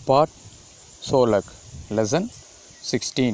part सोलह lesson sixteen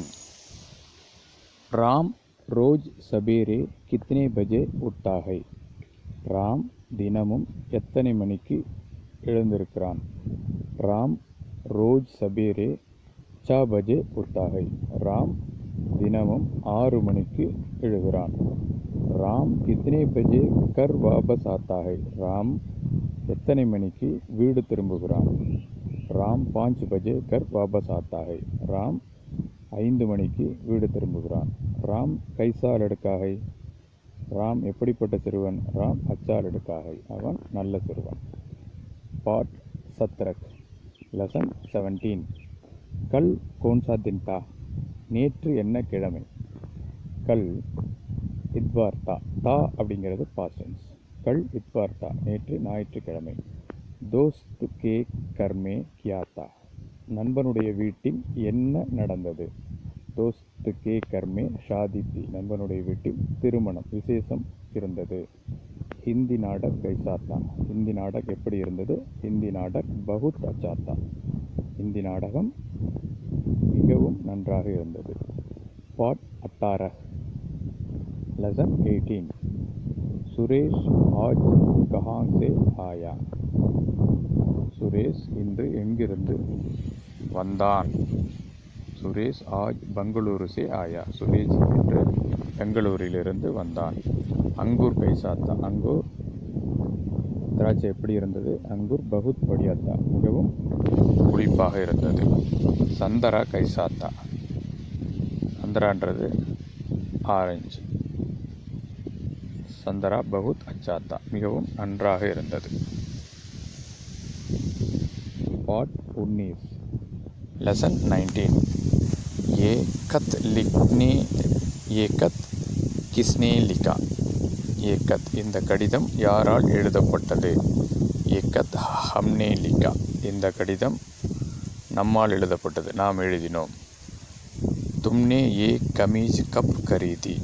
Ram रोज सवेरे कितने बजे उठता है ராம் தினமும் எத்தனை மணிக்கு எழுந்திருக்கிறான் ராம் ரோஜ் சபேரே சா பஜே உठता है ராம் தினமும் ஆறு மணிக்கு எழுகிறான் ராம் கித்தனை பஜே கர் வாபஸ் ஆத்தா है ராம் எத்தனை மணிக்கு வீடு திரும்புகிறான் ராம் பாஞ்ச் பஜே கர் வாபஸ் ஆத்தா है ராம் ஐந்து மணிக்கு வீடு திரும்புகிறான் ராம் கைசா லடுக்கா है ராம் எப்படிப்பட்ட சிறுவன் ராம் அச்சா லடுக்காகை அவன் நல்ல சிறுவன் பாட் சத்ரக் லெசன் செவன்டீன் கல் கோன்சா தின்டா நேற்று என்ன கிழமை கல் இத்வார்த்தா தா அப்படிங்கிறது பாசன்ஸ் கல் இத்வார்த்தா நேற்று ஞாயிற்றுக்கிழமை தோஸ்த் கே கர்மே கியாத்தா நண்பனுடைய வீட்டில் என்ன நடந்தது தோஸ்து கே கர்மே ஷாதி தி நண்பனுடைய வீட்டில் திருமணம் விசேஷம் இருந்தது ஹிந்தி நாடக் கைசாத்தா ஹிந்தி நாடக் எப்படி இருந்தது ஹிந்தி நாடக் பகுத் அச்சாத்தா ஹிந்தி நாடகம் மிகவும் நன்றாக இருந்தது பாட் அட்டார லெசன் எயிட்டீன் சுரேஷ் ஆஜ் கஹாங் சே ஆயா சுரேஷ் இன்று எங்கிருந்து வந்தான் சுரேஷ் ஆஜ் பெங்களூரு சே ஆயா சுரேஷ் இன்று பெங்களூரிலிருந்து வந்தான் அங்கூர் கைசாத்தா அங்கூர் திராட்சை எப்படி இருந்தது அங்கூர் பகுத் படியாத்தா மிகவும் புளிப்பாக இருந்தது சந்தரா கைசாத்தா சந்தரான்றது ஆரஞ்சு சந்தரா பகுத் அச்சாத்தா மிகவும் நன்றாக இருந்தது பாட் உன்னீஸ் लेसन 19 ये खत लिखने ये खत किसने लिखा ये खत இந்த கடிதம் யாரால் எழுதப்பட்டது ये खत हमने लिखा இந்த கடிதம் நம்மால் எழுதப்பட்டது நாம் எழுதினோம் तुमने ये कमीज कब खरीदी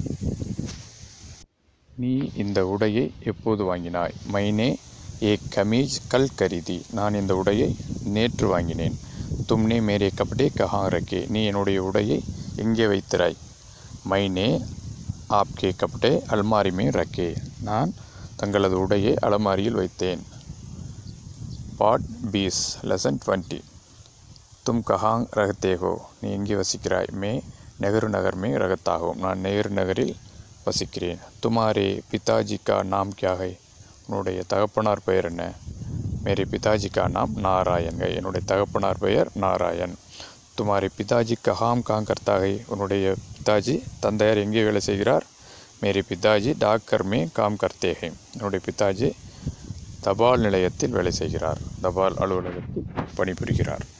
நீ இந்த உடையை எப்போது வாங்கினாய் மைனே ஏ கமீஜ் கல் கருதி நான் இந்த உடையை நேற்று வாங்கினேன் தும்னே மேரே கபடே கஹா ரக்கே நீ என்னுடைய உடையை எங்கே வைத்திராய் மைனே ஆப்கே கபடே அல்மாரி மே ரக்கே நான் தங்களது உடையை அலமாரியில் வைத்தேன் பாட் பீஸ் லெசன் டுவெண்ட்டி தும் கஹாங் ரகத்தேகோ நீ எங்கே வசிக்கிறாய் மே நெஹரு நகர் மே ரகத்தாகும் நான் நெஹரு நகரில் வசிக்கிறேன் துமாரே பிதாஜி கா நாம் கியா ஹை உன்னுடைய தகப்பனார் பெயர் என்ன மேரே பிதாஜி கா நாம் நாராயண் கை என்னுடைய தகப்பனார் பெயர் நாராயண் துமாரி பிதாஜி கஹாம் காங் கர்த்தாகை உன்னுடைய பிதாஜி தந்தையார் எங்கே வேலை செய்கிறார் மேரி பிதாஜி டாக்கர் மே காம் கர்த்தேகை என்னுடைய பிதாஜி தபால் நிலையத்தில் வேலை செய்கிறார் தபால் அலுவலகத்தில் பணிபுரிகிறார்